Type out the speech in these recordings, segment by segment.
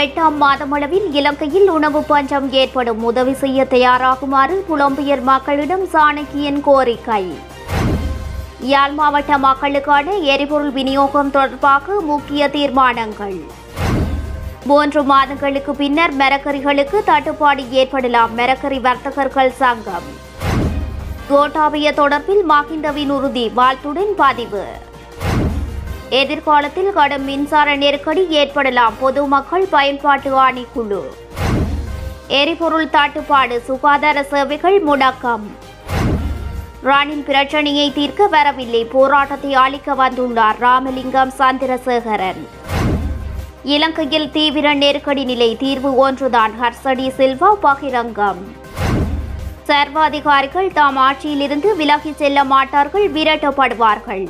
எட்டாம் மாதமளவில் இலங்கையில் உணவு பஞ்சம் ஏற்படும் உதவி செய்ய தயாராகுமாறு புலம்பெயர் மக்களிடம் சாணக்கியன் கோரிக்கை யாழ் மாவட்ட மக்களுக்கான எரிபொருள் விநியோகம் தொடர்பாக முக்கிய தீர்மானங்கள் மூன்று மாதங்களுக்கு பின்னர் மரக்கறிகளுக்கு தட்டுப்பாடு ஏற்படலாம் மரக்கறி வர்த்தகர்கள் சங்கம் கோட்டாபய தொடர்பில் மஹிந்தவின் உறுதி வாழ்த்துடன் பதிவு எதிர்காலத்தில் கடும் மின்சார நெருக்கடி ஏற்படலாம் பொதுமக்கள் பயன்பாட்டு ஆணைக்குழு எரிபொருள் தட்டுப்பாடு சுகாதார சேவைகள் முடக்கம் ராணின் பிரச்சனையை தீர்க்க வரவில்லை போராட்டத்தை அளிக்க வந்துள்ளார் ராமலிங்கம் சந்திரசேகரன் இலங்கையில் தீவிர நெருக்கடி நிலை தீர்வு ஒன்றுதான் ஹர்சடி சில்வா பகிரங்கம் சர்வாதிகாரிகள் தாம் ஆட்சியிலிருந்து விலகி செல்ல மாட்டார்கள் விரட்டப்படுவார்கள்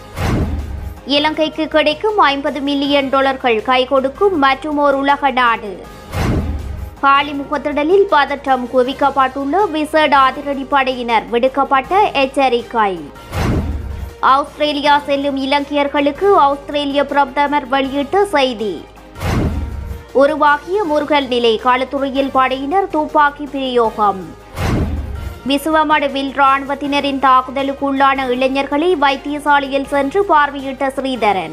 இலங்கைக்கு கிடைக்கும் ஐம்பது மில்லியன் டாலர்கள் கை கொடுக்கும் மற்றும் ஒரு உலக நாடு காலி முகத்திடலில் பதற்றம் குவிக்கப்பட்டுள்ள விசேட அதிரடி படையினர் விடுக்கப்பட்ட எச்சரிக்கை ஆஸ்திரேலியா செல்லும் இலங்கையர்களுக்கு ஆஸ்திரேலிய பிரதமர் வெளியிட்ட செய்தி உருவாகிய முருகல் நிலை களத்துறையில் படையினர் துப்பாக்கி பிரயோகம் விசுவமடுவில் ராணுவத்தினரின் தாக்குதலுக்குள்ளான இளைஞர்களை வைத்தியசாலையில் சென்று பார்வையிட்ட ஸ்ரீதரன்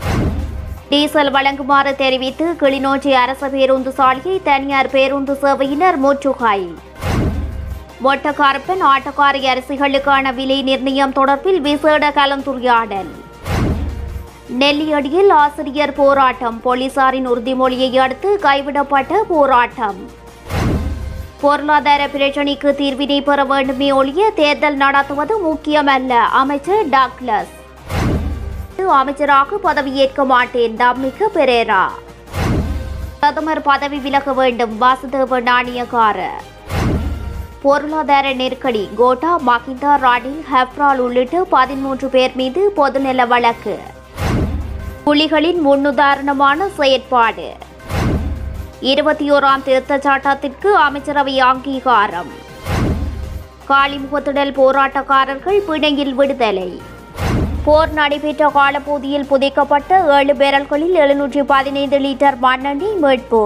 டீசல் வழங்குமாறு தெரிவித்து கிளிநொச்சி அரசு பேருந்து சாலையை தனியார் பேருந்து சேவையினர் முற்றுகை ஒட்டக்காரப்பன் ஆட்டக்காரி அரிசிகளுக்கான விலை நிர்ணயம் தொடர்பில் விசேட கலந்துரையாடல் நெல்லியடியில் ஆசிரியர் போராட்டம் போலீசாரின் உறுதிமொழியை அடுத்து கைவிடப்பட்ட போராட்டம் பொருளாதார பிரச்சினைக்கு தீர்வினை பெற வேண்டுமே ஒழிய தேர்தல் நடத்துவது முக்கியமல்ல அமைச்சர் டாக்லஸ் அமைச்சராக பதவியேற்க மாட்டேன் தம்மிக்க பெரேரா பிரதமர் பதவி விலக வேண்டும் வாசுதேவ நாணயக்கார பொருளாதார நெருக்கடி கோட்டா மகிந்தா ராணில் ஹெப்ரால் உள்ளிட்ட பதிமூன்று பேர் மீது பொதுநல வழக்கு புலிகளின் முன்னுதாரணமான செயற்பாடு இருபத்தி ஓராம் திருத்தச் சட்டத்திற்கு அமைச்சரவை அங்கீகாரம் காலிமுகத்திடல் போராட்டக்காரர்கள் பிணையில் விடுதலை போர் நடைபெற்ற காலப்பகுதியில் புதைக்கப்பட்ட ஏழு பேரல்களில் எழுநூற்றி பதினைந்து லிட்டர் மண்ணெண்ணெய் மீட்பு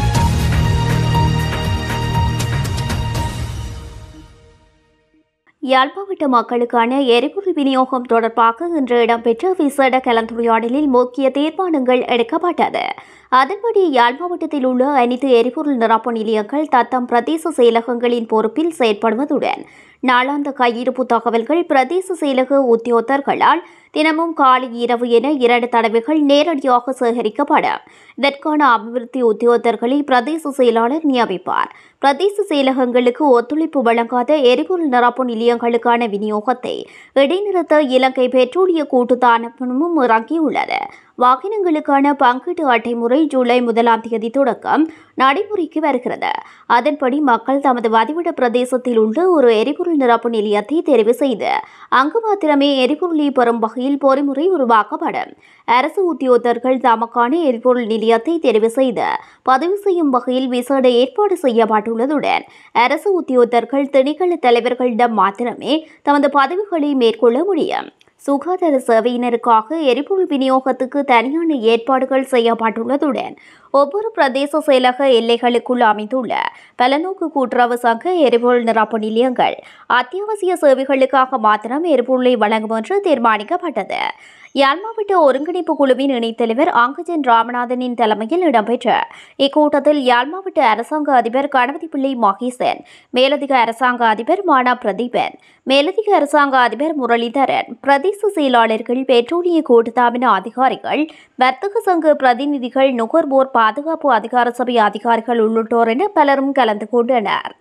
யாழ் மாவட்ட மக்களுக்கான எரிபொருள் விநியோகம் தொடர்பாக இன்று இடம்பெற்ற விசேட கலந்துரையாடலில் முக்கிய தீர்மானங்கள் எடுக்கப்பட்டது அதன்படி யாழ் மாவட்டத்தில் உள்ள அனைத்து எரிபொருள் நிரப்பு நிலையங்கள் தத்தம் பிரதேச செயலகங்களின் பொறுப்பில் செயற்படுவதுடன் நாளாந்த கையிருப்பு தகவல்கள் பிரதேச செயலக உத்தியோகத்தர்களால் தினமும் காலை இரவு என இரண்டு தடவைகள் நேரடியாக சேகரிக்கப்படும் இதற்கான அபிவிருத்தி உத்தியோகத்தர்களை பிரதேச செயலாளர் நியமிப்பார் பிரதேச செயலகங்களுக்கு ஒத்துழைப்பு வழங்காத எரிபொருள் நிரப்பு நிலையங்களுக்கான விநியோகத்தை இடைநிறுத்த இலங்கை பெட்ரோலிய கூட்டுத்தாபனமும் இறங்கியுள்ளது வாகனங்களுக்கான பங்கீட்டு அட்டை முறை ஜூலை முதலாம் தேதி தொடக்கம் நடைமுறைக்கு வருகிறது அதன்படி மக்கள் தமது வதிவிட பிரதேசத்தில் உள்ள ஒரு எரிபொருள் நிரப்பு நிலையத்தை தெரிவு செய்து அங்கு மாத்திரமே எரிபொருளை பெறும் வகையில் பொறிமுறை உருவாக்கப்படும் அரசு உத்தியோகத்தர்கள் தமக்கான எரிபொருள் நிலையத்தை தெரிவு செய்து பதிவு செய்யும் வகையில் விசேட ஏற்பாடு செய்யப்பட்டுள்ளதுடன் அரசு உத்தியோகத்தர்கள் திணைக்கள தலைவர்களிடம் மாத்திரமே தமது பதவிகளை மேற்கொள்ள முடியும் சுகாதார சேவையினருக்காக எரிபொருள் விநியோகத்துக்கு தனியான ஏற்பாடுகள் செய்யப்பட்டுள்ளதுடன் ஒவ்வொரு பிரதேச செயலக எல்லைகளுக்குள் அமைந்துள்ள பலநோக்கு கூட்டுறவு சங்க எரிபொருள் நிரப்பு நிலையங்கள் அத்தியாவசிய சேவைகளுக்காக மாத்திரம் எரிபொருளை வழங்கும் என்று தீர்மானிக்கப்பட்டது யாழ் மாவட்ட ஒருங்கிணைப்பு குழுவின் இணைத்தலைவர் அங்கஜன் ராமநாதனின் தலைமையில் இடம்பெற்ற இக்கூட்டத்தில் யாழ் மாவட்ட அரசாங்க அதிபர் கணபதி பிள்ளை மகேசன் மேலதிக அரசாங்க அதிபர் மானா பிரதீபன் மேலதிக அரசாங்க அதிபர் முரளிதரன் பிரதேச செயலாளர்கள் பெட்ரோலிய கூட்டுத்தாபன அதிகாரிகள் வர்த்தக சங்க பிரதிநிதிகள் நுகர்வோர் பாதுகாப்பு அதிகார சபை அதிகாரிகள் உள்ளிட்டோர் என பலரும் கலந்து கொண்டனர்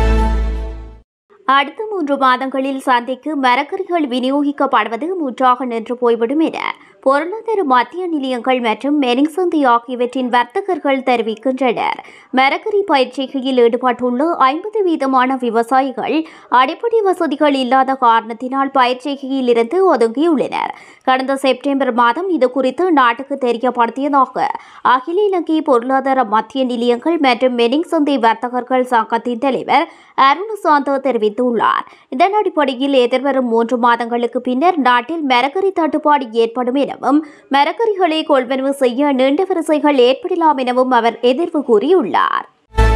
அடுத்த மூன்று மாதங்களில் சந்தைக்கு மரக்கறிகள் விநியோகிக்கப்படுவது முற்றாக நின்று போய்விடும் என பொருளாதார மத்திய நிலையங்கள் மற்றும் மெனிங் சந்தை ஆகியவற்றின் வர்த்தகர்கள் தெரிவிக்கின்றனர் மரக்கறி பயிற்சிகையில் ஈடுபட்டுள்ள ஐம்பது வீதமான விவசாயிகள் அடிப்படை வசதிகள் இல்லாத காரணத்தினால் பயிற்சிகையில் இருந்து ஒதுங்கியுள்ளனர் கடந்த செப்டம்பர் மாதம் இது குறித்து நாட்டுக்கு தெரியப்படுத்தியதாக அகில இலங்கை பொருளாதார மத்திய நிலையங்கள் மற்றும் மெனிங் சந்தை வர்த்தகர்கள் சங்கத்தின் தலைவர் அருணசாந்த தெரிவித்தார் தெரிவித்துள்ளார் இதன் அடிப்படையில் எதிர்வரும் மூன்று மாதங்களுக்கு பின்னர் நாட்டில் மரக்கறி தட்டுப்பாடு ஏற்படும் எனவும் மரக்கறிகளை கொள்வனவு செய்ய நீண்ட வரிசைகள் ஏற்படலாம் எனவும் அவர் எதிர்வு கூறியுள்ளார்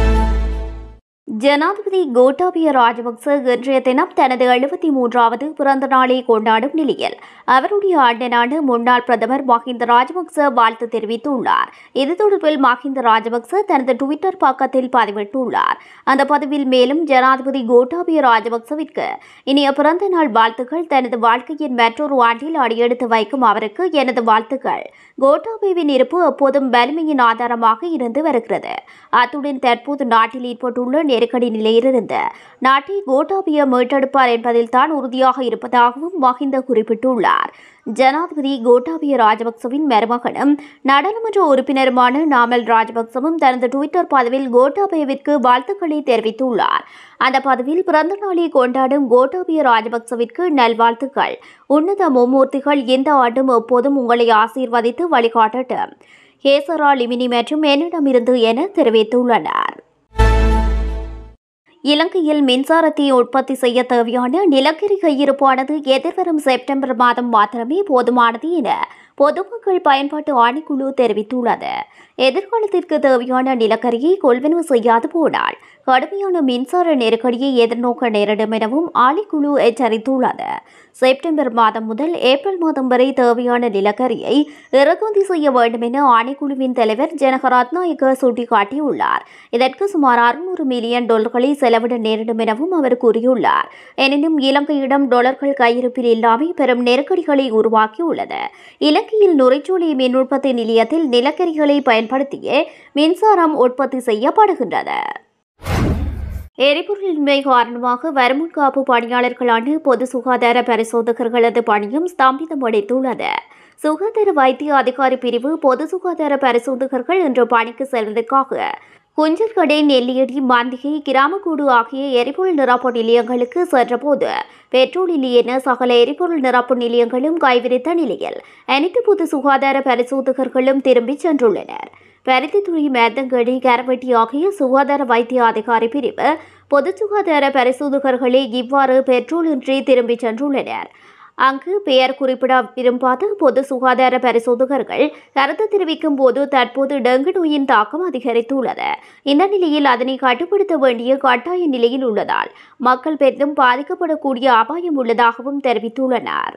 ஜனாதிபதி கோட்டாபய ராஜபக்ச இன்றைய தினம் தனது எழுபத்தி மூன்றாவது பிறந்த நாளை கொண்டாடும் நிலையில் அவருடைய அண்ணனான முன்னாள் பிரதமர் மஹிந்த ராஜபக்ச வாழ்த்து தெரிவித்துள்ளார் இது தொடர்பில் மஹிந்த ராஜபக்ச தனது டுவிட்டர் பக்கத்தில் பதிவிட்டுள்ளார் அந்த பதிவில் மேலும் ஜனாதிபதி கோட்டாபய ராஜபக்சவிற்கு இனிய பிறந்த நாள் வாழ்த்துக்கள் தனது வாழ்க்கையின் மற்றொரு ஆண்டில் அடியெடுத்து வைக்கும் அவருக்கு எனது வாழ்த்துக்கள் கோட்டாபேவின் இருப்பு எப்போதும் வலிமையின் ஆதாரமாக இருந்து வருகிறது அத்துடன் தற்போது நாட்டில் ஏற்பட்டுள்ள நெருக்கடி நிலையிலிருந்து நாட்டை கோட்டாபிய மீட்டெடுப்பார் என்பதில் தான் உறுதியாக இருப்பதாகவும் மஹிந்த குறிப்பிட்டுள்ளார் ஜனாதிபதி கோட்டாபிய ராஜபக்சவின் மருமகனும் நாடாளுமன்ற உறுப்பினருமான நாமல் ராஜபக்சவும் தனது டுவிட்டர் பதிவில் கோட்டாபயவிற்கு வாழ்த்துக்களை தெரிவித்துள்ளார் அந்த பதிவில் பிறந்த நாளை கொண்டாடும் கோட்டாபிய ராஜபக்சவிற்கு நல்வாழ்த்துக்கள் உன்னத மும்மூர்த்திகள் இந்த ஆண்டும் எப்போதும் உங்களை ஆசீர்வதித்து வழிகாட்டட்டும் ஹேசரா லிமினி மற்றும் என்னிடமிருந்து என தெரிவித்துள்ளனர் இலங்கையில் மின்சாரத்தை உற்பத்தி செய்ய தேவையான நிலக்கரி கையிருப்பானது எதிர்வரும் செப்டம்பர் மாதம் மாத்திரமே போதுமானது என பொதுமக்கள் பயன்பாட்டு ஆணைக்குழு தெரிவித்துள்ளது எதிர்காலத்திற்கு தேவையான நிலக்கரியை கொள்வனவு செய்யாது போனால் கடுமையான மின்சார நெருக்கடியை எதிர்நோக்க நேரிடும் எனவும் ஆணைக்குழு எச்சரித்துள்ளது செப்டம்பர் மாதம் முதல் ஏப்ரல் மாதம் வரை தேவையான நிலக்கரியை இறக்குமதி செய்ய வேண்டும் என ஆணைக்குழுவின் தலைவர் ஜனக ரத்நாயக்க சுட்டிக்காட்டியுள்ளார் இதற்கு சுமார் அறுநூறு மில்லியன் டாலர்களை செலவிட நேரிடும் எனவும் அவர் கூறியுள்ளார் எனினும் இலங்கையிடம் டாலர்கள் கையிருப்பில் இல்லாமல் பெரும் நெருக்கடிகளை உருவாக்கியுள்ளது இலங்கையில் நுரைச்சோலை மின் உற்பத்தி நிலையத்தில் நிலக்கரிகளை பயன்படுத்தியே மின்சாரம் உற்பத்தி செய்யப்படுகின்றது எரிபொருளின்மை காரணமாக வருமுன் காப்பு பணியாளர்களான பொது சுகாதார பரிசோதகர்களது பணியும் ஸ்தம்பிதமடைந்துள்ளது சுகாதார வைத்திய அதிகாரி பிரிவு பொது சுகாதார பரிசோதகர்கள் இன்று பணிக்கு செல்வதற்காக குஞ்சர்கடை நெல்லியடி மந்திகை கிராமக்கூடு ஆகிய எரிபொருள் நிரப்பு நிலையங்களுக்கு சென்றபோது பெட்ரோல் இல்லை என சகல எரிபொருள் நிரப்பு நிலையங்களும் கைவிரித்த நிலையில் அனைத்து பொது சுகாதார பரிசோதகர்களும் திரும்பிச் சென்றுள்ளனர் பருத்தித்துறை மேத்தங்கடி கரவெட்டி ஆகிய சுகாதார வைத்திய அதிகாரி பிரிவு பொது சுகாதார பரிசோதகர்களே இவ்வாறு பெட்ரோலின்றி திரும்பிச் சென்றுள்ளனர் அங்கு பெயர் குறிப்பிட விரும்பாத பொது சுகாதார பரிசோதகர்கள் கருத்து தெரிவிக்கும் போது தற்போது டெங்கு நோயின் தாக்கம் அதிகரித்துள்ளது இந்த நிலையில் அதனை கட்டுப்படுத்த வேண்டிய கட்டாய நிலையில் உள்ளதால் மக்கள் பெரிதும் பாதிக்கப்படக்கூடிய அபாயம் உள்ளதாகவும் தெரிவித்துள்ளனர்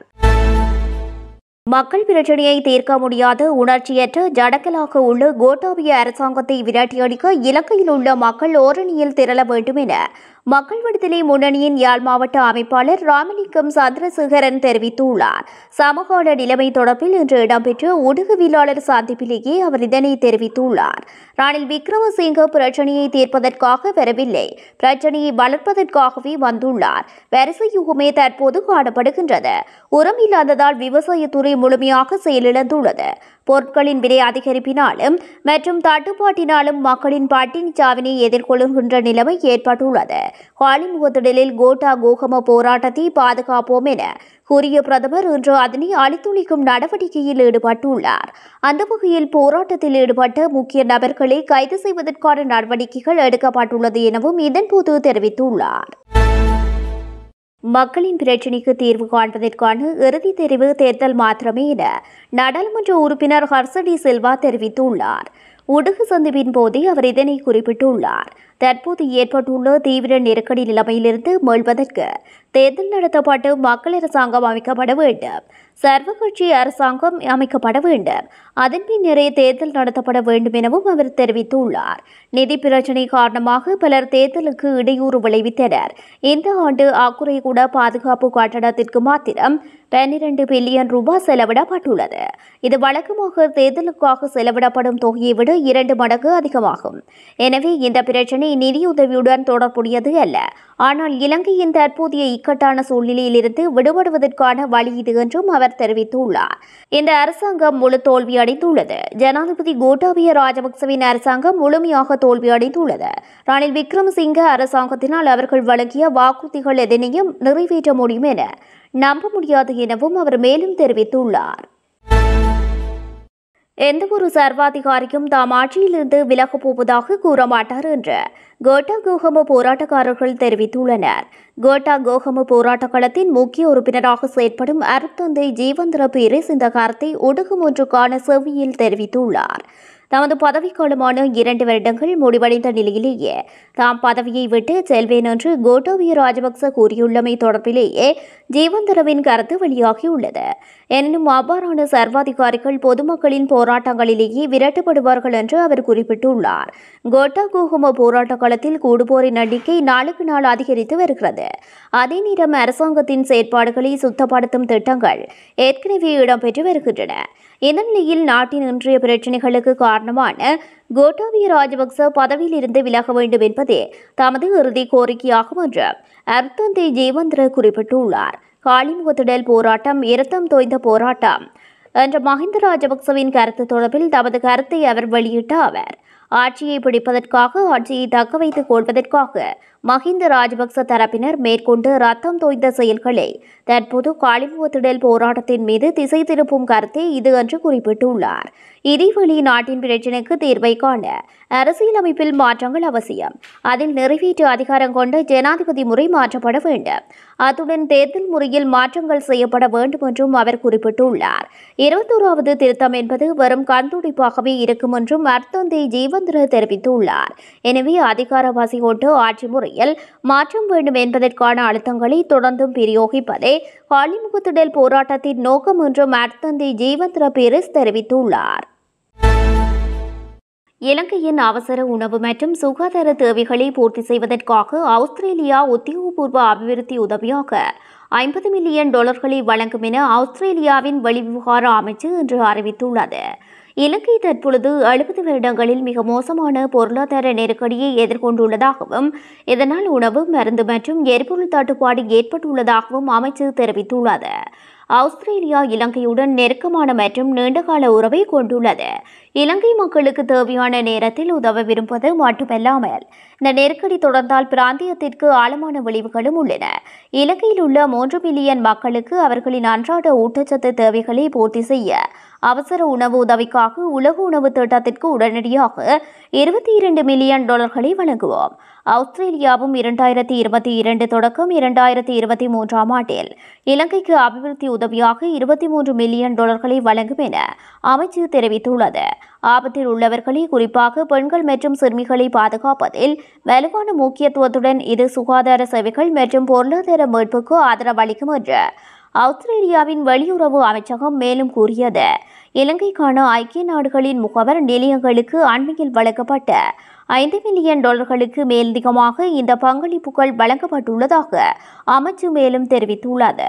மக்கள் பிரச்சனையை தீர்க்க முடியாத உணர்ச்சியற்ற ஜடக்கலாக உள்ள கோட்டாபிய அரசாங்கத்தை விரட்டியடிக்க இலங்கையில் உள்ள மக்கள் ஓரணியில் திரள வேண்டும் என மக்கள் விடுதலை முன்னணியின் யாழ் மாவட்ட அமைப்பாளர் ராமலிங்கம் சந்திரசேகரன் தெரிவித்துள்ளார் சமகால நிலைமை தொடர்பில் இன்று இடம்பெற்ற ஊடகவியலாளர் சந்திப்பிலேயே அவர் இதனை தெரிவித்துள்ளார் ரணில் விக்ரமசிங்க பிரச்சனையை தீர்ப்பதற்காக வரவில்லை பிரச்சனையை வளர்ப்பதற்காகவே வந்துள்ளார் வரிசை யுகமே தற்போது காணப்படுகின்றது உரம் இல்லாததால் விவசாயத்துறை முழுமையாக செயலிழந்துள்ளது பொருட்களின் விலை அதிகரிப்பினாலும் மற்றும் தட்டுப்பாட்டினாலும் மக்களின் பட்டினி சாவினை எதிர்கொள்கின்ற நிலைமை ஏற்பட்டுள்ளது ஹாலிமுகத்திடலில் கோட்டா கோகம போராட்டத்தை பாதுகாப்போம் என கூறிய பிரதமர் இன்று அதனை அழித்துளிக்கும் நடவடிக்கையில் ஈடுபட்டுள்ளார் அந்த வகையில் போராட்டத்தில் ஈடுபட்ட முக்கிய நபர்களை கைது செய்வதற்கான நடவடிக்கைகள் எடுக்கப்பட்டுள்ளது எனவும் இதன்போது தெரிவித்துள்ளார் மக்களின் பிரச்சினைக்கு தீர்வு காண்பதற்கான இறுதி தெரிவு தேர்தல் மாத்திரமே என நாடாளுமன்ற உறுப்பினர் ஹர்சடி சில்வா தெரிவித்துள்ளார் ஊடக சந்திப்பின் போதே அவர் இதனை குறிப்பிட்டுள்ளார் தற்போது ஏற்பட்டுள்ள தீவிர நெருக்கடி நிலைமையிலிருந்து மீள்வதற்கு தேர்தல் நடத்தப்பட்டு மக்கள் அரசாங்கம் அமைக்கப்பட வேண்டும் சர்வ கட்சி அரசாங்கம் அமைக்கப்பட வேண்டும் அதன் பின்னரே தேர்தல் நடத்தப்பட வேண்டும் எனவும் அவர் தெரிவித்துள்ளார் நிதி பிரச்சினை காரணமாக பலர் தேர்தலுக்கு இடையூறு விளைவித்தனர் இந்த ஆண்டு ஆக்குறை கூட பாதுகாப்பு கட்டடத்திற்கு மாத்திரம் பன்னிரண்டு பில்லியன் ரூபாய் செலவிடப்பட்டுள்ளது இது வழக்கமாக தேர்தலுக்காக செலவிடப்படும் தொகையை விட இரண்டு மடங்கு அதிகமாகும் எனவே இந்த பிரச்சினை நிதியுதவியுடன் தொடர்புடையது அல்ல ஆனால் இலங்கையின் தற்போதைய இக்கட்டான சூழ்நிலையிலிருந்து விடுபடுவதற்கான வழி இது என்றும் அவர் தெரிவித்துள்ளார் இந்த அரசாங்கம் முழு தோல்வியடைந்துள்ளது ஜனாதிபதி கோட்டாபய ராஜபக்சவின் அரசாங்கம் முழுமையாக தோல்வியடைந்துள்ளது ரணில் விக்ரமசிங்க அரசாங்கத்தினால் அவர்கள் வழங்கிய வாக்குறுதிகள் எதனையும் நிறைவேற்ற முடியும் என நம்ப முடியாது எனவும் அவர் மேலும் தெரிவித்துள்ளார் எந்தவொரு சர்வாதிகாரியும் தாம் ஆட்சியிலிருந்து விலகப் போவதாக கூற மாட்டார் என்று கோட்டா கோகம போராட்டக்காரர்கள் தெரிவித்துள்ளனர் கோட்டா கோகம போராட்ட களத்தின் முக்கிய உறுப்பினராக செயற்படும் அருத்தந்தை ஜீவந்திர பீரிஸ் இந்த கருத்தை ஊடகம் ஒன்றுக்கான செவ்வியில் தெரிவித்துள்ளார் தமது பதவிக்காலமான இரண்டு வருடங்கள் முடிவடைந்த நிலையிலேயே தாம் பதவியை விட்டு செல்வேன் என்று கோட்டாபய ராஜபக்ச கூறியுள்ளமை தொடர்பிலேயே ஜீவந்தரவின் கருத்து வெளியாகியுள்ளது எனினும் அவ்வாறான சர்வாதிகாரிகள் பொதுமக்களின் போராட்டங்களிலேயே விரட்டப்படுவார்கள் என்று அவர் குறிப்பிட்டுள்ளார் கோட்டா கோகும போராட்ட காலத்தில் கூடுபோரின் எண்ணிக்கை நாளுக்கு நாள் அதிகரித்து வருகிறது அதே நேரம் அரசாங்கத்தின் செயற்பாடுகளை சுத்தப்படுத்தும் திட்டங்கள் ஏற்கனவே இடம்பெற்று வருகின்றன இந்த நிலையில் நாட்டின் இன்றைய பிரச்சினைகளுக்கு காரணமான கோட்டாபய ராஜபக்ச பதவியில் இருந்து விலக வேண்டும் என்பதே தமது இறுதி கோரிக்கையாகும் என்று அர்த்தந்தை ஜீவந்திர குறிப்பிட்டுள்ளார் காளிமுகத்திடல் போராட்டம் இரத்தம் தோய்ந்த போராட்டம் என்ற மஹிந்த ராஜபக்சவின் கருத்து தொடர்பில் தமது கருத்தை அவர் வெளியிட்ட அவர் ஆட்சியை பிடிப்பதற்காக ஆட்சியை தக்க வைத்துக் கொள்வதற்காக மஹிந்த ராஜபக்ச தரப்பினர் மேற்கொண்டு ரத்தம் தோய்ந்த செயல்களை தற்போது காளிமுகத்திடல் போராட்டத்தின் மீது திசை திருப்பும் கருத்தே இது என்று குறிப்பிட்டுள்ளார் இதேவழி நாட்டின் பிரச்சினைக்கு தீர்வை காண அரசியலமைப்பில் மாற்றங்கள் அவசியம் அதில் நிறைவேற்று அதிகாரம் கொண்ட ஜனாதிபதி முறை மாற்றப்பட வேண்டும் அத்துடன் தேர்தல் முறையில் மாற்றங்கள் செய்யப்பட வேண்டும் என்றும் அவர் குறிப்பிட்டுள்ளார் இருபத்தோராவது திருத்தம் என்பது வெறும் கண்துடைப்பாகவே இருக்கும் என்றும் அர்த்தந்தை ஜீவந்திர தெரிவித்துள்ளார் எனவே அதிகார பசி கொண்டு ஆட்சி முறையில் மாற்றம் வேண்டும் என்பதற்கான அழுத்தங்களை தொடர்ந்தும் பிரயோகிப்பதே காலிமுகத்திடல் போராட்டத்தின் நோக்கம் என்றும் அர்த்தந்தை ஜீவந்திர பீரிஸ் தெரிவித்துள்ளார் இலங்கையின் அவசர உணவு மற்றும் சுகாதார தேவைகளை பூர்த்தி செய்வதற்காக ஆஸ்திரேலியா உத்தியோகபூர்வ அபிவிருத்தி உதவியாக ஐம்பது மில்லியன் டாலர்களை வழங்கும் என ஆஸ்திரேலியாவின் வெளிவிவகார அமைச்சு இன்று அறிவித்துள்ளது இலங்கை தற்பொழுது எழுபது வருடங்களில் மிக மோசமான பொருளாதார நெருக்கடியை எதிர்கொண்டுள்ளதாகவும் இதனால் உணவு மருந்து மற்றும் எரிபொருள் தட்டுப்பாடு ஏற்பட்டுள்ளதாகவும் அமைச்சு தெரிவித்துள்ளது ஆஸ்திரேலியா இலங்கையுடன் நெருக்கமான மற்றும் நீண்டகால உறவை கொண்டுள்ளது இலங்கை மக்களுக்கு தேவையான நேரத்தில் உதவ விரும்புவது மட்டுமல்லாமல் இந்த நெருக்கடி தொடர்ந்தால் பிராந்தியத்திற்கு ஆழமான விளைவுகளும் உள்ளன இலங்கையில் உள்ள மூன்று மில்லியன் மக்களுக்கு அவர்களின் அன்றாட ஊட்டச்சத்து தேவைகளை பூர்த்தி செய்ய அவசர உணவு உதவிக்காக உலக உணவு திட்டத்திற்கு உடனடியாக இருபத்தி இரண்டு மில்லியன் டாலர்களை வழங்குவோம் ஆஸ்திரேலியாவும் இரண்டாயிரத்தி இருபத்தி இரண்டு தொடக்கம் இரண்டாயிரத்தி இருபத்தி மூன்றாம் ஆண்டில் இலங்கைக்கு அபிவிருத்தி உதவியாக இருபத்தி மூன்று மில்லியன் டாலர்களை வழங்கும் என அமைச்சு தெரிவித்துள்ளது ஆபத்தில் உள்ளவர்களை குறிப்பாக பெண்கள் மற்றும் சிறுமிகளை பாதுகாப்பதில் வலுவான முக்கியத்துவத்துடன் இது சுகாதார சேவைகள் மற்றும் பொருளாதார மீட்புக்கு ஆதரவளிக்கும் என்று ஆஸ்திரேலியாவின் வெளியுறவு அமைச்சகம் மேலும் கூறியது இலங்கைக்கான ஐக்கிய நாடுகளின் முகவர் நிலையங்களுக்கு அண்மையில் வழங்கப்பட்ட ஐந்து மில்லியன் டாலர்களுக்கு மேலதிகமாக இந்த பங்களிப்புகள் வழங்கப்பட்டுள்ளதாக அமைச்சு மேலும் தெரிவித்துள்ளது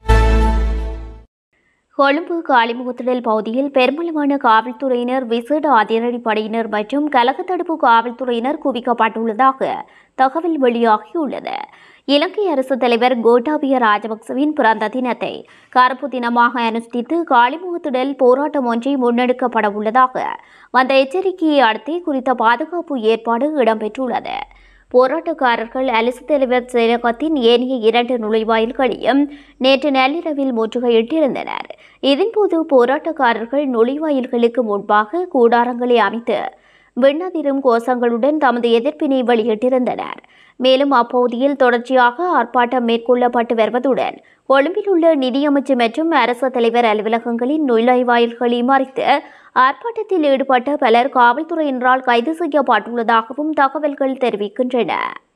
கொழும்பு காளிமுகத்திடல் பகுதியில் பெருமளவான காவல்துறையினர் விசேட அதிரடிப்படையினர் மற்றும் கலகத்தடுப்பு காவல்துறையினர் குவிக்கப்பட்டுள்ளதாக தகவல் வெளியாகியுள்ளது இலங்கை அரசு தலைவர் கோட்டாபய ராஜபக்சவின் பிறந்த தினத்தை கருப்பு தினமாக அனுஷ்டித்து காளிமுகத்திடல் போராட்டம் ஒன்றை முன்னெடுக்கப்பட உள்ளதாக வந்த எச்சரிக்கையை அடுத்தே குறித்த பாதுகாப்பு ஏற்பாடு இடம்பெற்றுள்ளது போராட்டக்காரர்கள் அரசு தலைவர் செயலகத்தின் ஏனைய இரண்டு நுழைவாயில்களையும் நேற்று நள்ளிரவில் முற்றுகையிட்டிருந்தனர் இதன்போது போராட்டக்காரர்கள் நுழைவாயில்களுக்கு முன்பாக கூடாரங்களை அமைத்து விண்ணதிரும் கோஷங்களுடன் தமது எதிர்ப்பினை வெளியிட்டிருந்தனர் மேலும் அப்பகுதியில் தொடர்ச்சியாக ஆர்ப்பாட்டம் மேற்கொள்ளப்பட்டு வருவதுடன் கொழும்பில் உள்ள நிதியமைச்சு மற்றும் அரசு தலைவர் அலுவலகங்களின் நுழைவாயில்களை மறைத்து ஆர்ப்பாட்டத்தில் ஈடுபட்ட பலர் காவல்துறையினரால் கைது செய்யப்பட்டுள்ளதாகவும் தகவல்கள் தெரிவிக்கின்றன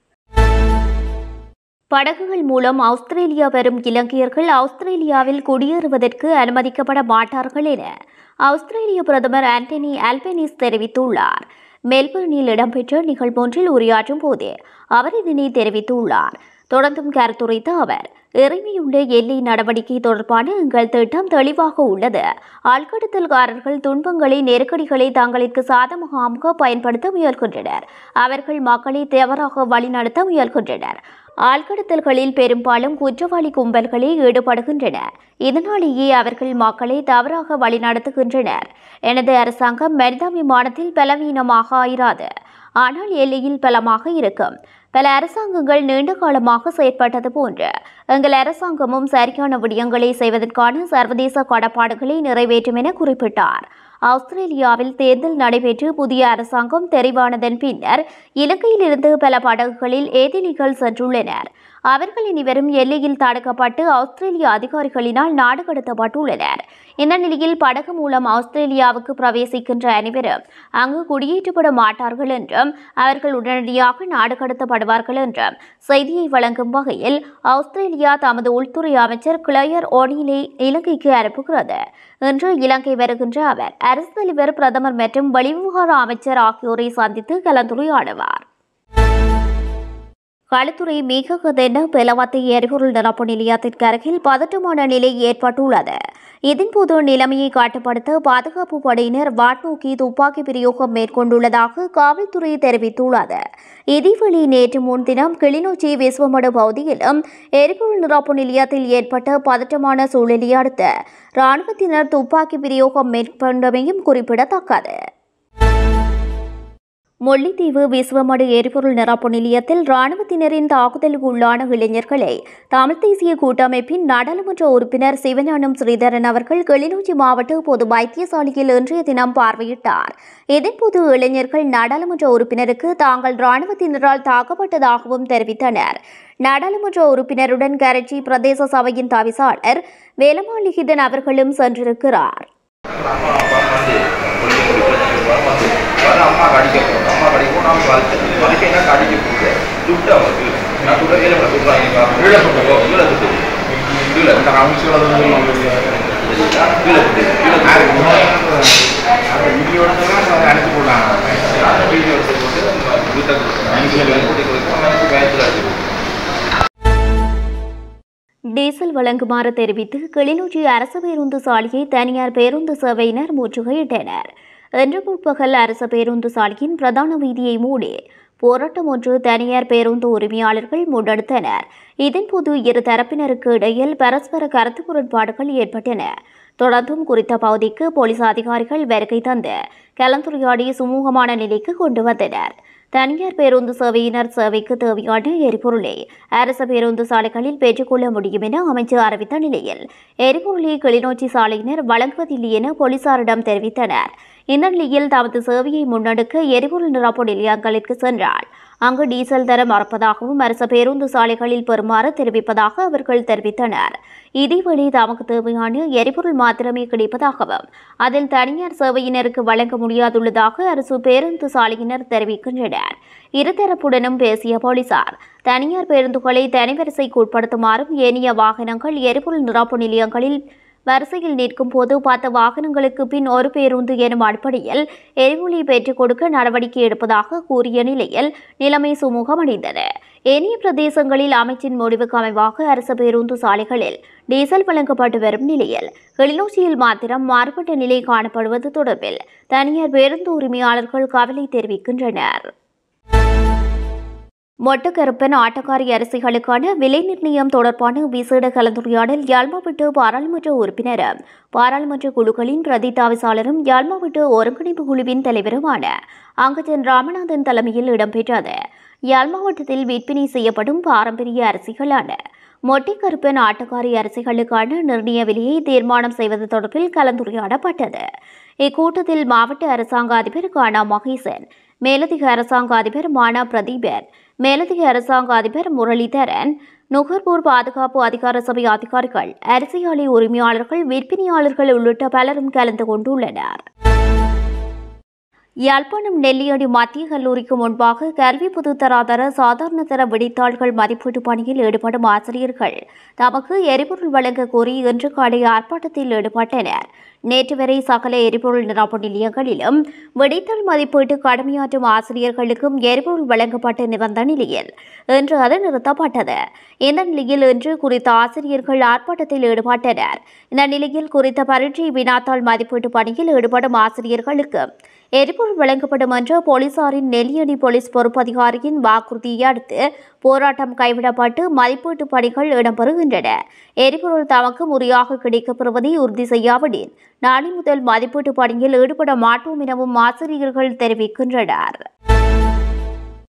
படகுகள் மூலம் ஆஸ்திரேலியா வரும் இலங்கையர்கள் ஆஸ்திரேலியாவில் குடியேறுவதற்கு அனுமதிக்கப்பட மாட்டார்கள் என ஆஸ்திரேலிய பிரதமர் ஆண்டனி ஆல்பனீஸ் தெரிவித்துள்ளார் மெல்பர்னில் இடம்பெற்ற நிகழ்வொன்றில் உரையாற்றும் போதே அவர் இதனை தெரிவித்துள்ளார் தொடர்ந்தும் கருத்துரைத்த அவர் இறைமையுள்ள எல்லை நடவடிக்கை தொடர்பான எங்கள் திட்டம் தெளிவாக உள்ளது ஆழ்கடத்தல்காரர்கள் துன்பங்களை நெருக்கடிகளை தங்களுக்கு சாதகமாக பயன்படுத்த முயல்கின்றனர் அவர்கள் மக்களை தவறாக வழிநடத்த முயல்கின்றனர் ஆழ்கடத்தல்களில் பெரும்பாலும் குற்றவாளி கும்பல்களே ஈடுபடுகின்றன இதனாலேயே அவர்கள் மக்களை தவறாக வழிநடத்துகின்றனர் எனது அரசாங்கம் மனிதாபிமானத்தில் பலவீனமாக ஆயிராது ஆனால் எல்லையில் பலமாக இருக்கும் பல அரசாங்கங்கள் நீண்ட காலமாக செயற்பட்டது போன்று எங்கள் அரசாங்கமும் சரியான விடயங்களை செய்வதற்கான சர்வதேச கடப்பாடுகளை நிறைவேற்றும் என குறிப்பிட்டார் ஆஸ்திரேலியாவில் தேர்தல் நடைபெற்று புதிய அரசாங்கம் தெரிவானதன் பின்னர் இலங்கையிலிருந்து பல படகுகளில் ஏதிலிகள் சென்றுள்ளனர் அவர்கள் இனிவரும் எல்லையில் தடுக்கப்பட்டு ஆஸ்திரேலிய அதிகாரிகளினால் நாடு கடத்தப்பட்டுள்ளனர் இந்த நிலையில் படகு மூலம் ஆஸ்திரேலியாவுக்கு பிரவேசிக்கின்ற அனைவரும் அங்கு குடியேற்றப்பட மாட்டார்கள் என்றும் அவர்கள் உடனடியாக நாடு கடத்தப்படுவார்கள் என்றும் செய்தியை வழங்கும் வகையில் ஆஸ்திரேலியா தமது உள்துறை அமைச்சர் கிளையர் ஓனிலே இலங்கைக்கு அனுப்புகிறது இன்று இலங்கை வருகின்ற அவர் அரசு தலைவர் பிரதமர் மற்றும் வெளிவிவகார அமைச்சர் ஆகியோரை சந்தித்து கலந்துரையாடுவார் களுத்துறை மீககதென பெலவத்தை எரிபொருள் நிரப்பு நிலையத்திற்கு அருகில் பதட்டமான நிலை ஏற்பட்டுள்ளது இதன்போது நிலைமையை கட்டுப்படுத்த பாதுகாப்பு படையினர் வாட்நோக்கி துப்பாக்கி பிரயோகம் மேற்கொண்டுள்ளதாக காவல்துறை தெரிவித்துள்ளது இதேவேளை நேற்று முன்தினம் கிளிநொச்சி விஸ்வமடு பகுதியிலும் எரிபொருள் நிரப்பு நிலையத்தில் ஏற்பட்ட பதட்டமான சூழலை அடுத்து இராணுவத்தினர் துப்பாக்கி பிரயோகம் மேற்கொண்டமையும் குறிப்பிடத்தக்கது முல்லைத்தீவு விஸ்வமடு எரிபொருள் நிரப்பு நிலையத்தில் ராணுவத்தினரின் தாக்குதலுக்கு உள்ளான இளைஞர்களை தமிழ் தேசிய கூட்டமைப்பின் நாடாளுமன்ற உறுப்பினர் சிவஞானம் ஸ்ரீதரன் அவர்கள் கிளிநொச்சி மாவட்ட பொது வைத்தியசாலையில் இன்றைய தினம் பார்வையிட்டார் இதன்போது இளைஞர்கள் நாடாளுமன்ற உறுப்பினருக்கு தாங்கள் ராணுவத்தினரால் தாக்கப்பட்டதாகவும் தெரிவித்தனர் நாடாளுமன்ற உறுப்பினருடன் கரச்சி பிரதேச சபையின் தவிசாளர் வேலமாளிகிதன் அவர்களும் சென்றிருக்கிறார் வர அம்மா கடிக்க போகிறோம் அம்மா கடிக்க போகிறோம் நம்ம வளர்த்து வளர்க்க என்ன கடிக்க போகுது துட்டு அவனுக்கு நான் துட்ட கீழே பண்ண சொல்கிறாங்க கீழே போட்டோ கீழே துட்டு கீழே சரிங்களா? கீழே துட்டு கீழே அனுப்பி போட்டாங்க வீடியோ எடுத்து போட்டு நம்ம வீட்டை கொடுக்கணும் கூட்டி கொடுக்கணும் எனக்கு பயத்தில் அடிச்சு போட்டு டீசல் வழங்குமாறு தெரிவித்து கிளிநொச்சி அரசு பேருந்து சாலையை தனியார் பேருந்து சேவையினர் முற்றுகையிட்டனர் இன்று முற்பகல் அரசு பேருந்து சாலையின் பிரதான வீதியை மூடி போராட்டம் ஒன்று தனியார் பேருந்து உரிமையாளர்கள் முன்னெடுத்தனர் இதன்போது இரு தரப்பினருக்கு இடையில் பரஸ்பர கருத்து முரண்பாடுகள் ஏற்பட்டன தொடர்ந்தும் குறித்த பகுதிக்கு போலீஸ் அதிகாரிகள் வருகை தந்து கலந்துரையாடி சுமூகமான நிலைக்கு கொண்டு வந்தனர் தனியார் பேருந்து சேவையினர் சேவைக்கு தேவையான எரிபொருளை அரசு பேருந்து சாலைகளில் பெற்றுக்கொள்ள முடியும் என அமைச்சர் அறிவித்த நிலையில் எரிபொருளை கிளிநொச்சி சாலையினர் வழங்குவதில்லை என போலீசாரிடம் தெரிவித்தனர் இந்த நிலையில் தமது சேவையை முன்னெடுக்க எரிபொருள் நிரப்பு நிலையங்களுக்கு சென்றால் அங்கு டீசல் தர மறப்பதாகவும் அரசு பேருந்து சாலைகளில் பெறுமாறு தெரிவிப்பதாக அவர்கள் தெரிவித்தனர் இதேவேளை தமக்கு தேவையான எரிபொருள் மாத்திரமே கிடைப்பதாகவும் அதில் தனியார் சேவையினருக்கு வழங்க முடியாதுள்ளதாக அரசு பேருந்து சாலையினர் தெரிவிக்கின்றனர் இருதரப்புடனும் பேசிய போலீசார் தனியார் பேருந்துகளை தனிவரிசைக்கு உட்படுத்துமாறும் ஏனைய வாகனங்கள் எரிபொருள் நிரப்பு நிலையங்களில் வரிசையில் நிற்கும் போது பத்து வாகனங்களுக்கு பின் ஒரு பேருந்து எனும் அடிப்படையில் எரிபொலி பெற்றுக் கொடுக்க நடவடிக்கை எடுப்பதாக கூறிய நிலையில் நிலைமை சுமூகமடைந்தது ஏனைய பிரதேசங்களில் அமைச்சின் முடிவுக்கு அமைவாக அரசு பேருந்து சாலைகளில் டீசல் வழங்கப்பட்டு வரும் நிலையில் கிளிநொச்சியில் மாத்திரம் மாறுபட்ட நிலை காணப்படுவது தொடர்பில் தனியார் பேருந்து உரிமையாளர்கள் கவலை தெரிவிக்கின்றனர் மொட்டுக்கருப்பன் ஆட்டக்காரி அரிசிகளுக்கான விலை நிர்ணயம் தொடர்பான விசேட கலந்துரையாடல் யாழ்மாவட்ட பாராளுமன்ற உறுப்பினரும் பாராளுமன்ற குழுக்களின் பிரதி தவிசாளரும் யாழ்மாவட்ட ஒருங்கிணைப்பு குழுவின் தலைவருமான அங்கஜன் ராமநாதன் தலைமையில் இடம்பெற்றது யாழ் மாவட்டத்தில் விற்பனை செய்யப்படும் பாரம்பரிய அரிசிகளான மொட்டைக்கருப்பன் ஆட்டக்காரி அரிசிகளுக்கான நிர்ணய விலையை தீர்மானம் செய்வது தொடர்பில் கலந்துரையாடப்பட்டது இக்கூட்டத்தில் மாவட்ட அரசாங்க அதிபர் கானா மகேசன் மேலதிக அரசாங்க அதிபர் மானா பிரதீபன் மேலதிக அரசாங்க அதிபர் முரளிதரன் நுகர்வோர் பாதுகாப்பு அதிகார சபை அதிகாரிகள் அரிசி ஆலை உரிமையாளர்கள் விற்பனையாளர்கள் உள்ளிட்ட பலரும் கலந்து கொண்டுள்ளனர் யாழ்ப்பாணம் நெல்லியடி மத்திய கல்லூரிக்கு முன்பாக கல்வி பொதுத்தராதர சாதாரண தர விடைத்தாள்கள் மதிப்பீட்டு பணியில் ஈடுபடும் ஆசிரியர்கள் தமக்கு எரிபொருள் வழங்க கோரி இன்று காலை ஆர்ப்பாட்டத்தில் ஈடுபட்டனர் நேற்று வரை சகல எரிபொருள் நிரப்பு நிலையங்களிலும் விடைத்தாள் மதிப்பீட்டு கடமையாற்றும் ஆசிரியர்களுக்கும் எரிபொருள் வழங்கப்பட்டு வந்த நிலையில் இன்று அது நிறுத்தப்பட்டது இந்த நிலையில் இன்று குறித்த ஆசிரியர்கள் ஆர்ப்பாட்டத்தில் ஈடுபட்டனர் இந்த நிலையில் குறித்த பரீட்சை வினாத்தாள் மதிப்பீட்டு பணியில் ஈடுபடும் ஆசிரியர்களுக்கு எரிபொருள் வழங்கப்படும் என்ற போலீசாரின் நெல்லியடி போலீஸ் பொறுப்பதிகாரியின் வாக்குறுதியை அடுத்து போராட்டம் கைவிடப்பட்டு மதிப்பீட்டு பணிகள் இடம்பெறுகின்றன எரிபொருள் தமக்கு முறையாக கிடைக்கப்பெறுவதை உறுதி செய்யாவிடின் நாளை முதல் மதிப்பீட்டு பணியில் ஈடுபட மாட்டோம் எனவும் ஆசிரியர்கள் தெரிவிக்கின்றனர்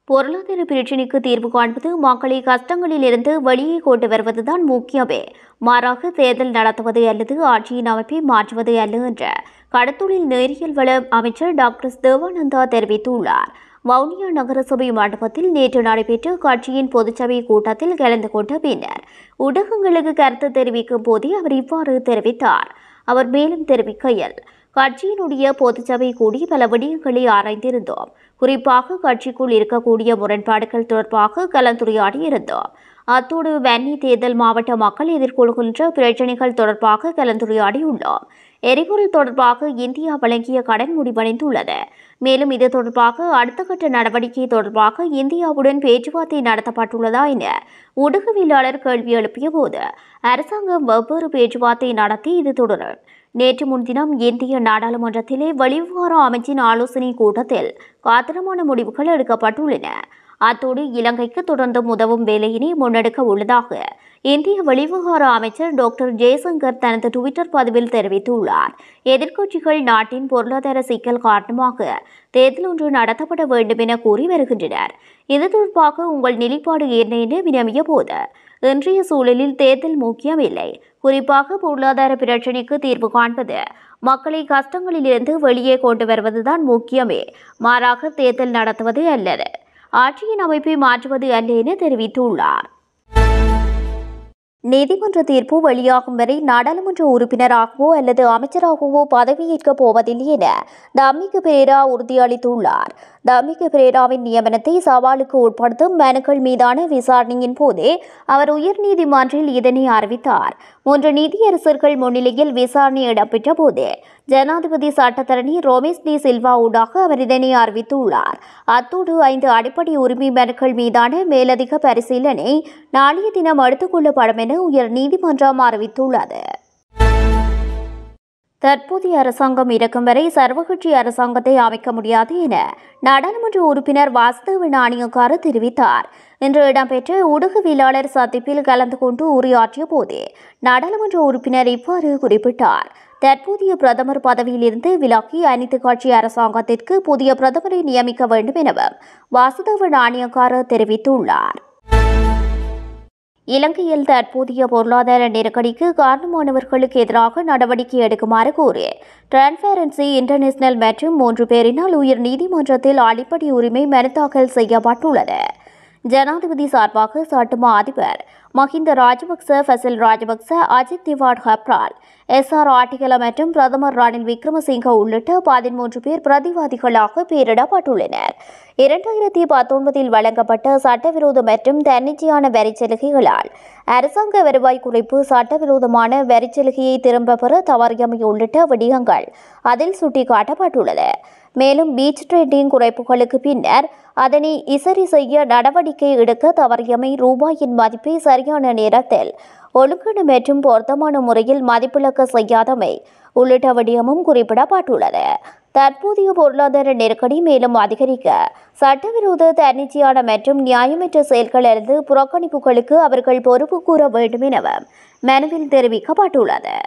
பொருளாதார பிரச்சினைக்கு தீர்வு காண்பது மக்களை கஷ்டங்களில் இருந்து வெளியே கொண்டு வருவதுதான் முக்கியமே மாறாக தேர்தல் நடத்துவது அல்லது ஆட்சியின் அமைப்பை மாற்றுவது அல்ல என்ற கடத்தொழில் நேரியல் வள அமைச்சர் டாக்டர் தேவானந்தா தெரிவித்துள்ளார் வவுனியா நகரசபை மண்டபத்தில் நேற்று நடைபெற்ற கட்சியின் பொதுச்சபை கூட்டத்தில் கலந்து கொண்ட பின்னர் ஊடகங்களுக்கு கருத்து தெரிவிக்கும் போதே அவர் இவ்வாறு தெரிவித்தார் அவர் மேலும் தெரிவிக்கையில் கட்சியினுடைய பொதுச்சபை கூடி பல விடயங்களை ஆராய்ந்திருந்தோம் குறிப்பாக கட்சிக்குள் இருக்கக்கூடிய முரண்பாடுகள் தொடர்பாக கலந்துரையாடி இருந்தோம் அத்தோடு வன்னி தேர்தல் மாவட்ட மக்கள் எதிர்கொள்கின்ற பிரச்சினைகள் தொடர்பாக கலந்துரையாடியுள்ளோம் எரிபொருள் தொடர்பாக இந்தியா வழங்கிய கடன் முடிவடைந்துள்ளது மேலும் இது தொடர்பாக அடுத்த கட்ட நடவடிக்கை தொடர்பாக இந்தியாவுடன் பேச்சுவார்த்தை நடத்தப்பட்டுள்ளதா என ஊடகவியலாளர் கேள்வி எழுப்பிய போது அரசாங்கம் வெவ்வேறு பேச்சுவார்த்தை நடத்தி இது தொடரும் நேற்று முன்தினம் இந்திய நாடாளுமன்றத்திலே வெளிவிவகார அமைச்சின் ஆலோசனை கூட்டத்தில் காத்திரமான முடிவுகள் எடுக்கப்பட்டுள்ளன அத்தோடு இலங்கைக்கு தொடர்ந்து உதவும் வேலையினை முன்னெடுக்க உள்ளதாக இந்திய வெளிவிவகார அமைச்சர் டாக்டர் ஜெய்சங்கர் தனது டுவிட்டர் பதிவில் தெரிவித்துள்ளார் எதிர்க்கட்சிகள் நாட்டின் பொருளாதார சிக்கல் காரணமாக தேர்தல் ஒன்று நடத்தப்பட வேண்டும் என கூறி வருகின்றனர் இது தொடர்பாக உங்கள் நிலைப்பாடு என்ன என வினவிய போது இன்றைய சூழலில் தேர்தல் முக்கியமில்லை குறிப்பாக பொருளாதார பிரச்சினைக்கு தீர்வு காண்பது மக்களை கஷ்டங்களிலிருந்து வெளியே கொண்டு வருவதுதான் முக்கியமே மாறாக தேர்தல் நடத்துவது அல்லது ஆட்சியின் அமைப்பை மாற்றுவது அல்ல என தெரிவித்துள்ளார் நீதிமன்ற தீர்ப்பு வெளியாகும் வரை நாடாளுமன்ற உறுப்பினராகவோ அல்லது அமைச்சராகவோ பதவியேற்கப் போவதில்லை என தம்மிக பிரேரா உறுதியளித்துள்ளார் தம்மிக பிரேராவின் நியமனத்தை சவாலுக்கு உட்படுத்தும் மனுக்கள் மீதான விசாரணையின் போதே அவர் உயர்நீதிமன்றில் இதனை அறிவித்தார் மூன்று நீதியரசர்கள் முன்னிலையில் விசாரணை இடம்பெற்ற போது ஜனாதிபதி சட்டத்தரணி ரோமேஷ் டி சில்வா ஊடாக அவர் இதனை அறிவித்துள்ளார் அத்தோடு ஐந்து அடிப்படை உரிமை மனுக்கள் மீதான மேலதிக பரிசீலனை நாளைய தினம் எடுத்துக் கொள்ளப்படும் என உயர் நீதிமன்றம் அறிவித்துள்ளது தற்போதைய அரசாங்கம் இருக்கும் வரை சர்வகட்சி அரசாங்கத்தை அமைக்க முடியாது என நாடாளுமன்ற உறுப்பினர் வாசுதேவ நாணயக்கார தெரிவித்தார் இன்று இடம்பெற்ற ஊடகவியலாளர் சந்திப்பில் கலந்து கொண்டு உரையாற்றிய போதே நாடாளுமன்ற உறுப்பினர் இவ்வாறு குறிப்பிட்டார் தற்போதைய பிரதமர் பதவியிலிருந்து விலக்கி அனைத்து கட்சி அரசாங்கத்திற்கு புதிய பிரதமரை நியமிக்க வேண்டும் எனவும் வாசுதேவ நாணயக்கார தெரிவித்துள்ளார் இலங்கையில் தற்போதைய பொருளாதார நெருக்கடிக்கு காரணமானவர்களுக்கு எதிராக நடவடிக்கை எடுக்குமாறு கூறி டிரான்ஸ்பரன்சி இன்டர்நேஷனல் மற்றும் மூன்று பேரினால் உயர் நீதிமன்றத்தில் அடிப்படை உரிமை மனு தாக்கல் செய்யப்பட்டுள்ளது ஜனாதிபதி சார்பாக சட்டமா அதிபர் மஹிந்த ராஜபக்ச ஃபசில் ராஜபக்ச அஜித் திவாட் ஹப்ரால் எஸ் ஆர் ஆட்டிகல மற்றும் பிரதமர் ரணில் விக்ரமசிங்க உள்ளிட்ட பதிமூன்று பேர் பிரதிவாதிகளாக பெயரிடப்பட்டுள்ளனர் இரண்டாயிரத்தி பத்தொன்பதில் வழங்கப்பட்ட சட்டவிரோத மற்றும் தன்னிச்சையான வரிச் சலுகைகளால் அரசாங்க வருவாய் குறைப்பு சட்டவிரோதமான வரிச் சலுகையை திரும்ப பெற தவறியமை உள்ளிட்ட விடயங்கள் அதில் சுட்டிக்காட்டப்பட்டுள்ளது மேலும் பீச் ட்ரேடிங் குறைப்புகளுக்கு பின்னர் அதனை இசரி செய்ய நடவடிக்கை எடுக்க தவறியமை ரூபாயின் மதிப்பை சரியான நேரத்தில் ஒழுங்கீடு மற்றும் பொருத்தமான முறையில் மதிப்பிழக்க செய்யாதமை உள்ளிட்ட விடயமும் குறிப்பிடப்பட்டுள்ளது தற்போதைய பொருளாதார நெருக்கடி மேலும் அதிகரிக்க சட்டவிரோத தன்னிச்சையான மற்றும் நியாயமற்ற செயல்களிலிருந்து புறக்கணிப்புகளுக்கு அவர்கள் பொறுப்பு கூற வேண்டும் எனவும் மனுவில் தெரிவிக்கப்பட்டுள்ளது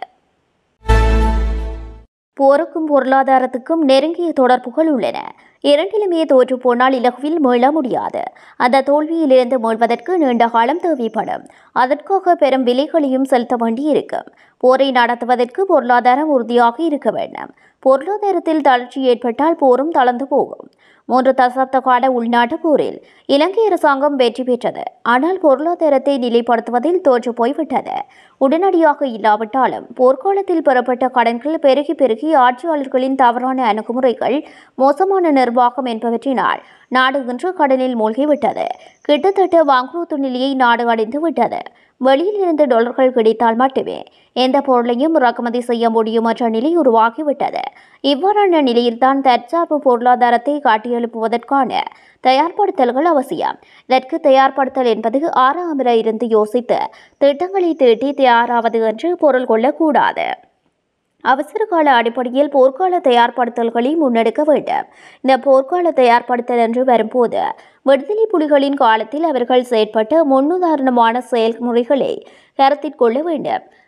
போருக்கும் பொருளாதாரத்துக்கும் நெருங்கிய தொடர்புகள் உள்ளன இரண்டிலுமே தோற்று போனால் இலகுவில் மீள முடியாது அந்த தோல்வியிலிருந்து மீள்வதற்கு நீண்ட காலம் தேவைப்படும் அதற்காக பெரும் விலைகளையும் செலுத்த வேண்டியிருக்கும் போரை நடத்துவதற்கு பொருளாதாரம் உறுதியாக இருக்க வேண்டும் பொருளாதாரத்தில் தளர்ச்சி ஏற்பட்டால் போரும் தளர்ந்து போகும் மூன்று தசாப்த கால உள்நாட்டு போரில் இலங்கை அரசாங்கம் வெற்றி பெற்றது ஆனால் பொருளாதாரத்தை நிலைப்படுத்துவதில் தோற்று போய்விட்டது உடனடியாக இல்லாவிட்டாலும் போர்க்காலத்தில் பெறப்பட்ட கடன்கள் பெருகி பெருகி ஆட்சியாளர்களின் தவறான அணுகுமுறைகள் மோசமான நிர்வாகம் என்பவற்றினால் நாடு இன்று கடனில் மூழ்கிவிட்டது கிட்டத்தட்ட வாங்குரோத்து நிலையை நாடு அடைந்து விட்டது வெளியில் இருந்து டாலர்கள் கிடைத்தால் மட்டுமே எந்த பொருளையும் இறக்குமதி செய்ய முடியும் என்ற நிலை உருவாகிவிட்டது இவ்வாறான நிலையில்தான் தற்சார்பு பொருளாதாரத்தை காட்டியெழுப்புவதற்கான தயார்படுத்தல்கள் அவசியம் இதற்கு தயார்படுத்தல் என்பது ஆறாமர இருந்து யோசித்து திட்டங்களை தீட்டி தயாராவது என்று பொருள் கொள்ளக்கூடாது அவசர கால அடிப்படையில் போர்க்கால தயார்படுத்தல்களை முன்னெடுக்க வேண்டும் இந்த போர்க்கால தயார்படுத்தல் என்று வரும்போது விடுதலை புலிகளின் காலத்தில் அவர்கள் செயற்பட்ட முன்னுதாரணமான செயல்முறைகளை கருத்தில் கொள்ள வேண்டும்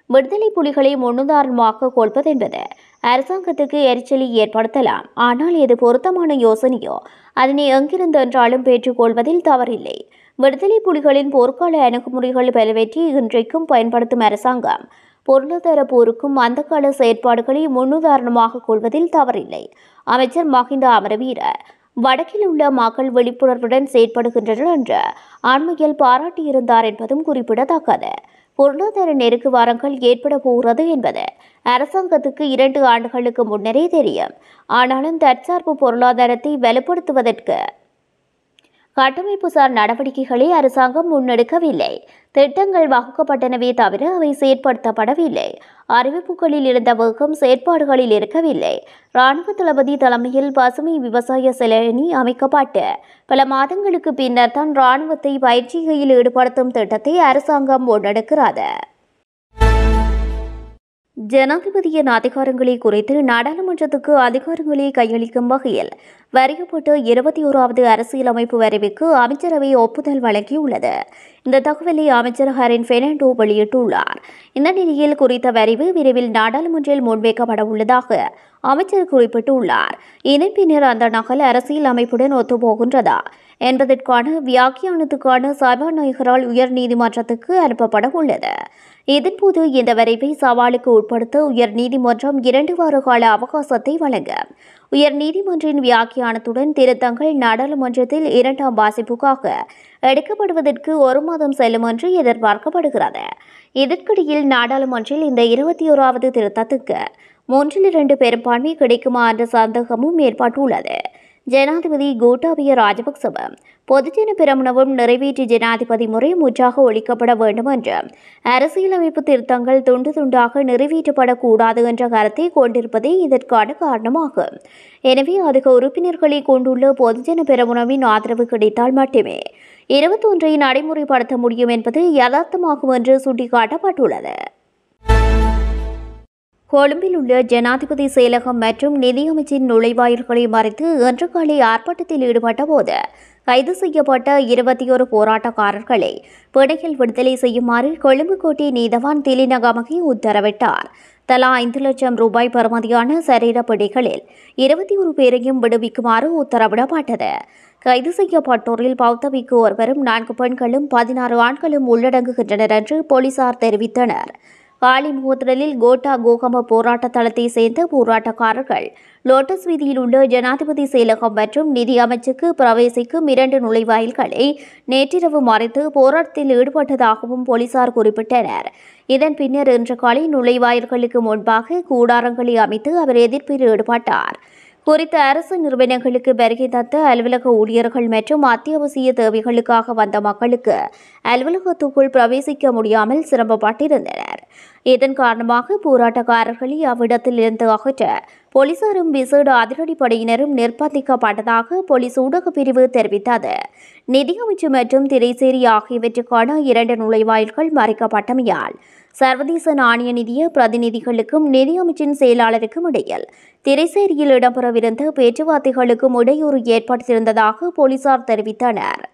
விடுதலை புலிகளை முன்னுதாரணமாக கொள்வதென்பது அரசாங்கத்துக்கு எரிச்சலை ஏற்படுத்தலாம் ஆனால் இது பொருத்தமான யோசனையோ அதனை எங்கிருந்து என்றாலும் பெற்றுக்கொள்வதில் தவறில்லை விடுதலை புலிகளின் போர்க்கால அணுகுமுறைகள் பலவற்றை இன்றைக்கும் பயன்படுத்தும் அரசாங்கம் பொருளாதார போருக்கும் அந்த கால செயற்பாடுகளை முன்னுதாரணமாக கொள்வதில் தவறில்லை அமைச்சர் மஹிந்த அமரவீர வடக்கில் உள்ள மக்கள் விழிப்புணர்வுடன் செயற்படுகின்றனர் என்று அண்மையில் பாராட்டியிருந்தார் என்பதும் குறிப்பிடத்தக்கது பொருளாதார நெருக்கு வாரங்கள் ஏற்பட போகிறது என்பது அரசாங்கத்துக்கு இரண்டு ஆண்டுகளுக்கு முன்னரே தெரியும் ஆனாலும் தற்சார்பு பொருளாதாரத்தை வலுப்படுத்துவதற்கு கட்டமைப்புசார் நடவடிக்கைகளை அரசாங்கம் முன்னெடுக்கவில்லை திட்டங்கள் வகுக்கப்பட்டனவே தவிர அவை செயற்படுத்தப்படவில்லை அறிவிப்புகளில் இருந்த வேகம் செயற்பாடுகளில் இருக்கவில்லை இராணுவ தளபதி தலைமையில் பசுமை விவசாய செலனி அமைக்கப்பட்டு பல மாதங்களுக்கு பின்னர் தான் இராணுவத்தை பயிற்சிகையில் ஈடுபடுத்தும் திட்டத்தை அரசாங்கம் முன்னெடுக்கிறது ஜனாதிபதியின் அதிகாரங்களை குறைத்து நாடாளுமன்றத்துக்கு அதிகாரங்களை கையளிக்கும் வகையில் வரையப்பட்ட இருபத்தி ஓராவது அரசியலமைப்பு வரைவுக்கு அமைச்சரவை ஒப்புதல் வழங்கியுள்ளது இந்த தகவலை அமைச்சர் ஹரின் பெர்னாண்டோ வெளியிட்டுள்ளார் இந்த நிலையில் குறித்த வரைவு விரைவில் நாடாளுமன்றில் முன்வைக்கப்பட உள்ளதாக அமைச்சர் குறிப்பிட்டுள்ளார் இதன் பின்னர் அந்த நகல் அரசியல் அமைப்புடன் ஒத்துப்போகின்றதா என்பதற்கான வியாக்கியானத்துக்கான சபாநாயகரால் உயர் நீதிமன்றத்துக்கு அனுப்பப்பட உள்ளது இதன்போது இந்த வரைவை சவாலுக்கு உட்படுத்த உயர் நீதிமன்றம் இரண்டு வார கால அவகாசத்தை வழங்க உயர் நீதிமன்றின் வியாக்கியானத்துடன் திருத்தங்கள் நாடாளுமன்றத்தில் இரண்டாம் வாசிப்புக்காக எடுக்கப்படுவதற்கு ஒரு மாதம் செல்லும் என்று எதிர்பார்க்கப்படுகிறது இதற்கிடையில் நாடாளுமன்றில் இந்த இருபத்தி ஓராவது திருத்தத்துக்கு மூன்றில் இரண்டு பெரும்பான்மை கிடைக்குமா என்ற சந்தேகமும் ஏற்பட்டுள்ளது ஜனாதிபதி கோட்டாபய ராஜபக்சவ பொதுஜன பிரமுனவும் நிறைவேற்று ஜனாதிபதி முறை முற்றாக ஒழிக்கப்பட வேண்டும் என்று அரசியலமைப்பு திருத்தங்கள் துண்டு துண்டாக நிறைவேற்றப்படக்கூடாது என்ற கருத்தை கொண்டிருப்பதே இதற்கான காரணமாகும் எனவே அதிக உறுப்பினர்களை கொண்டுள்ள பொதுஜன பெரமுனவின் ஆதரவு கிடைத்தால் மட்டுமே இருபத்தொன்றை நடைமுறைப்படுத்த முடியும் என்பது யதார்த்தமாகும் என்று சுட்டிக்காட்டப்பட்டுள்ளது கொழும்பில் உள்ள ஜனாதிபதி செயலகம் மற்றும் நிதியமைச்சின் நுழைவாயில்களை மறைத்து இன்று காலை ஆர்ப்பாட்டத்தில் ஈடுபட்ட போது கைது செய்யப்பட்ட இருபத்தி ஒரு போராட்டக்காரர்களை பிணையில் விடுதலை செய்யுமாறு கொழும்பு கோட்டை நீதவான் திலினகமகி உத்தரவிட்டார் தலா ஐந்து லட்சம் ரூபாய் பெறுமதியான சரீர பிடிகளில் இருபத்தி ஒரு பேரையும் விடுவிக்குமாறு உத்தரவிடப்பட்டது கைது செய்யப்பட்டோரில் பௌத்தவிக்கு ஒருவரும் நான்கு பெண்களும் பதினாறு ஆண்களும் உள்ளடங்குகின்றனர் என்று போலீசார் தெரிவித்தனர் காளிமுகத்திடலில் கோட்டா கோகம போராட்ட தளத்தை சேர்ந்த போராட்டக்காரர்கள் லோட்டஸ் வீதியில் உள்ள ஜனாதிபதி செயலகம் மற்றும் நிதி அமைச்சுக்கு பிரவேசிக்கும் இரண்டு நுழைவாயில்களை நேற்றிரவு மறைத்து போராட்டத்தில் ஈடுபட்டதாகவும் போலீசார் குறிப்பிட்டனர் இதன் பின்னர் இன்று காலை நுழைவாயில்களுக்கு முன்பாக கூடாரங்களை அமைத்து அவர் எதிர்ப்பில் ஈடுபட்டார் குறித்த அரசு நிறுவனங்களுக்கு வருகை தந்த அலுவலக ஊழியர்கள் மற்றும் அத்தியாவசிய தேவைகளுக்காக வந்த மக்களுக்கு அலுவலகத்துக்குள் பிரவேசிக்க முடியாமல் சிரமப்பட்டிருந்தனர் இதன் காரணமாக போராட்டக்காரர்களை அவ்விடத்தில் இருந்து அகற்ற போலீசாரும் விசேட அதிரடிப்படையினரும் நிர்பந்திக்கப்பட்டதாக போலீஸ் ஊடகப் பிரிவு தெரிவித்தது நிதியமைச்சு மற்றும் திரைசேரி ஆகியவற்றுக்கான இரண்டு நுழைவாயில்கள் மறைக்கப்பட்டமையால் சர்வதேச நாணய நிதிய பிரதிநிதிகளுக்கும் நிதியமைச்சின் செயலாளருக்கும் இடையில் திரைசேரியில் இடம்பெறவிருந்த பேச்சுவார்த்தைகளுக்கும் இடையூறு ஏற்பட்டிருந்ததாக போலீசார் தெரிவித்தனர்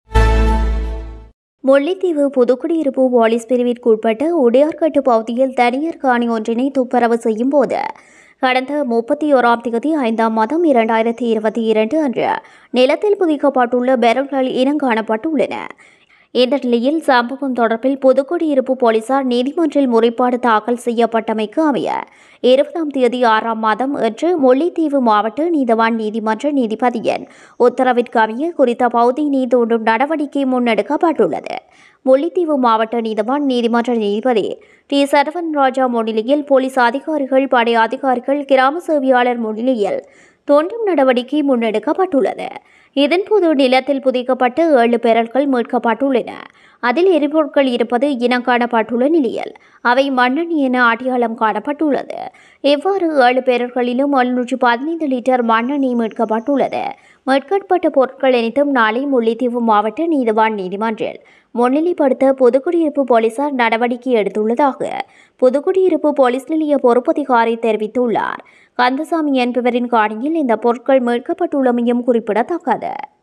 முல்லைத்தீவு புதுக்குடியிருப்பு போலீஸ் பிரிவிற்குட்பட்ட உடையார்கட்டு பகுதியில் தனியார் காணி ஒன்றினை துப்புரவு செய்யும் போது கடந்த முப்பத்தி ஓராம் தேதி ஐந்தாம் மாதம் இரண்டாயிரத்தி இருபத்தி இரண்டு அன்று நிலத்தில் புதைக்கப்பட்டுள்ள பெரல்கள் இனங்காணப்பட்டுள்ளன இந்த நிலையில் சம்பவம் தொடர்பில் புதுக்குடியிருப்பு போலீசார் நீதிமன்றில் முறைப்பாடு தாக்கல் செய்யப்பட்டமைக்கு அமைய இருபதாம் தேதி ஆறாம் மாதம் இன்று முல்லைத்தீவு மாவட்ட நீதவான் நீதிமன்ற நீதிபதியின் உத்தரவிற்கு அமைய குறித்த பகுதியினை தோண்டும் நடவடிக்கை முன்னெடுக்கப்பட்டுள்ளது முல்லைத்தீவு மாவட்ட நீதவான் நீதிமன்ற நீதிபதி டி சரவண் ராஜா முன்னிலையில் போலீஸ் அதிகாரிகள் படை அதிகாரிகள் கிராம சேவையாளர் முன்னிலையில் தோண்டும் நடவடிக்கை முன்னெடுக்கப்பட்டுள்ளது இதன்போது நிலத்தில் புதைக்கப்பட்ட ஏழு பேரல்கள் மீட்கப்பட்டுள்ளன அதில் எரிபொருட்கள் இருப்பது இனம் காணப்பட்டுள்ள நிலையில் அவை மண்ணெண்ணெய் என அடையாளம் காணப்பட்டுள்ளது இவ்வாறு ஏழு பேரல்களிலும் எழுநூற்றி பதினைந்து லிட்டர் மண்ணெண்ணெய் மீட்கப்பட்டுள்ளது மீட்கப்பட்ட பொருட்கள் அனைத்தும் நாளை முல்லைத்தீவு மாவட்ட நீதிவான் நீதிமன்றில் முன்னிலைப்படுத்த பொதுக்குடியிருப்பு போலீசார் நடவடிக்கை எடுத்துள்ளதாக புதுக்குடியிருப்பு போலீஸ் நிலைய பொறுப்பதிகாரி தெரிவித்துள்ளார் கந்தசாமி என்பவரின் காணியில் இந்த பொருட்கள் மீட்கப்பட்டுள்ளமையும் குறிப்பிடத்தக்கது